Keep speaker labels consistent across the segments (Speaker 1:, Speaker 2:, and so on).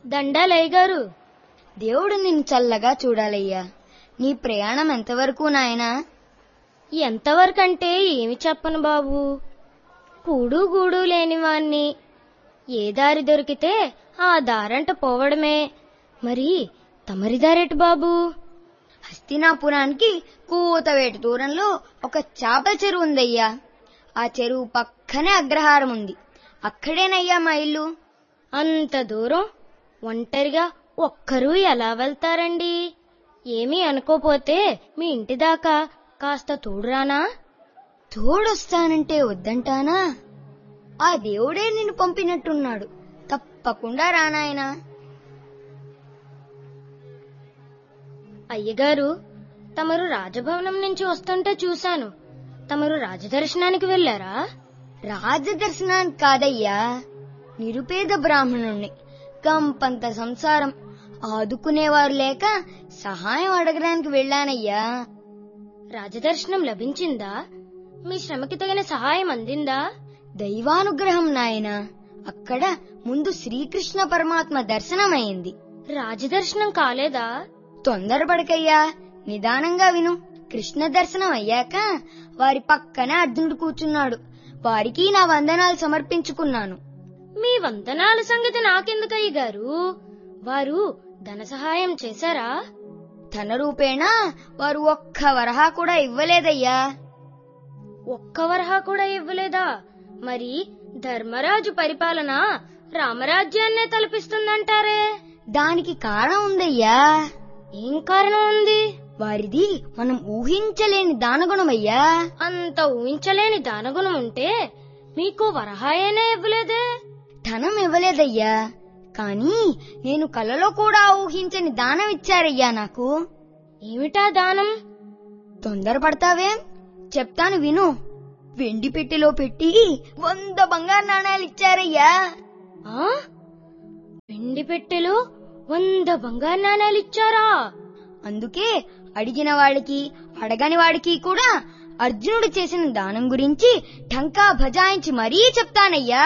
Speaker 1: దండాలయ్య గారు
Speaker 2: దేవుడు నిన్ను చల్లగా చూడాలయ్యా నీ ప్రయాణం ఎంతవరకు నాయనా
Speaker 1: ఎంతవరకంటే ఏమి చెప్పను బాబు కూడు గూడు లేని వాణ్ణి ఏ దారి దొరికితే ఆ దారంట పోవడమే మరి తమరి దారెటు బాబు
Speaker 2: హస్తినాపురానికి కూతవేటు దూరంలో ఒక చేపల చెరువు ఉందయ్యా ఆ చెరువు పక్కనే అగ్రహారం ఉంది అక్కడేనయ్యా మా ఇల్లు
Speaker 1: అంత దూరం ఒంటరిగా ఒక్కరూ ఎలా వెళ్తారండి ఏమీ అనుకోపోతే మీ ఇంటి దాకా కాస్త తోడురానా
Speaker 2: తోడొస్తానంటే వద్దంటానా ఆ దేవుడే నిన్ను పంపినట్టున్నాడు తప్పకుండా రానాయనా
Speaker 1: అయ్యగారు తమరు రాజభవనం నుంచి వస్తుంటే చూశాను తమరు రాజదర్శనానికి వెళ్లారా
Speaker 2: రాజదర్శనానికి కాదయ్యా నిరుపేద బ్రాహ్మణుణ్ణి కంపంత సంసారం ఆదుకునేవారు లేక సహాయం అడగడానికి వెళ్ళానయ్యా
Speaker 1: రాజదర్శనం లభించిందా మీ శ్రమకి తగిన సహాయం అందిందా
Speaker 2: దైవానుగ్రహం నాయనా అక్కడ ముందు శ్రీకృష్ణ పరమాత్మ దర్శనమైంది
Speaker 1: రాజదర్శనం కాలేదా
Speaker 2: తొందరపడకయ్యా నిదానంగా విను కృష్ణ దర్శనం అయ్యాక వారి పక్కన అర్జునుడు కూర్చున్నాడు వారికి నా వందనాలు సమర్పించుకున్నాను
Speaker 1: మీ వందనాల సంగతి నాకెందుకయ్య గారు వారు ధన సహాయం చేశారా
Speaker 2: ధన రూపేణా వారు ఒక్క వరహా కూడా ఇవ్వలేదయ్యా
Speaker 1: ఒక్క వరహా కూడా ఇవ్వలేదా మరి ధర్మరాజు పరిపాలన రామరాజ్యాన్నే తలపిస్తుందంటారే
Speaker 2: దానికి కారణం ఉందయ్యా
Speaker 1: ఏం కారణం ఉంది
Speaker 2: వారిది మనం ఊహించలేని దానగుణమయ్యా
Speaker 1: అంత ఊహించలేని దానగుణం ఉంటే మీకు వరహాయేనే ఇవ్వలేదే
Speaker 2: ధనం ఇవ్వలేదయ్యా కానీ నేను కలలో కూడా ఊహించని దానం ఇచ్చారయ్యా నాకు
Speaker 1: ఏమిటా దానం
Speaker 2: తొందరపడతావేం చెప్తాను విను వెండి పెట్టెలో పెట్టి వంద బంగారు నాణాలు ఇచ్చారయ్యా
Speaker 1: ఆ వెండి పెట్టెలో వంద బంగారు నాణాలు ఇచ్చారా
Speaker 2: అందుకే అడిగిన వాడికి అడగని వాడికి కూడా అర్జునుడు చేసిన దానం గురించి ఢంకా భజాయించి మరీ చెప్తానయ్యా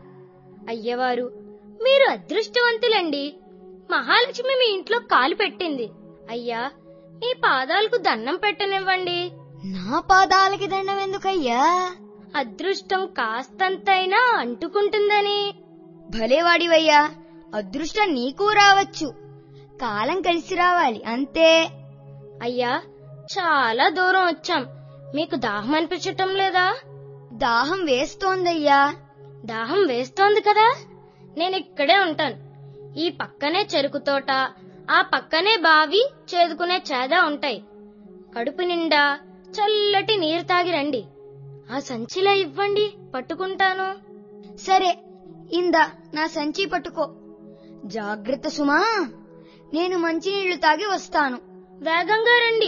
Speaker 1: అయ్యవారు మీరు అదృష్టవంతులండి మహాలక్ష్మి మీ ఇంట్లో కాలు పెట్టింది అయ్యా మీ పాదాలకు దండం పెట్టనివ్వండి
Speaker 2: నా పాదాలకి దండం ఎందుకయ్యా
Speaker 1: అదృష్టం కాస్తంతైనా అంటుకుంటుందని
Speaker 2: భలేవాడివయ్యా అదృష్టం నీకు రావచ్చు కాలం కలిసి రావాలి అంతే
Speaker 1: అయ్యా చాలా దూరం వచ్చాం మీకు దాహం అనిపించటం లేదా
Speaker 2: దాహం వేస్తోందయ్యా
Speaker 1: దాహం వేస్తోంది కదా నేను ఇక్కడే ఉంటాను ఈ పక్కనే చెరుకు తోట ఆ పక్కనే బావి చేదుకునే చేద ఉంటాయి కడుపు నిండా చల్లటి నీరు తాగి రండి ఆ సంచిలా ఇవ్వండి పట్టుకుంటాను
Speaker 2: సరే ఇందా నా సంచి పట్టుకో జాగ్రత్త సుమా నేను మంచినీళ్లు తాగి వస్తాను
Speaker 1: వేగంగా రండి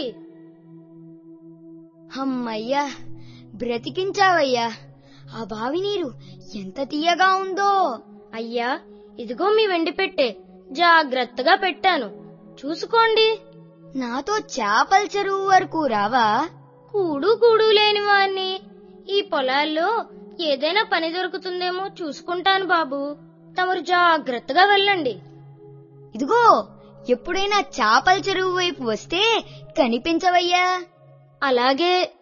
Speaker 2: అమ్మయ్యా బ్రతికించావయ్యా ఆ బావి నీరు ఎంత తీయగా ఉందో
Speaker 1: అయ్యా ఇదిగో మీ వెండి పెట్టే జాగ్రత్తగా పెట్టాను చూసుకోండి
Speaker 2: నాతో చేపల చెరువు వరకు రావా
Speaker 1: కూడు కూడు లేని వాణ్ణి ఈ పొలాల్లో ఏదైనా పని దొరుకుతుందేమో చూసుకుంటాను బాబు తమరు జాగ్రత్తగా వెళ్ళండి
Speaker 2: ఇదిగో ఎప్పుడైనా చేపల చెరువు వైపు వస్తే కనిపించవయ్యా
Speaker 1: అలాగే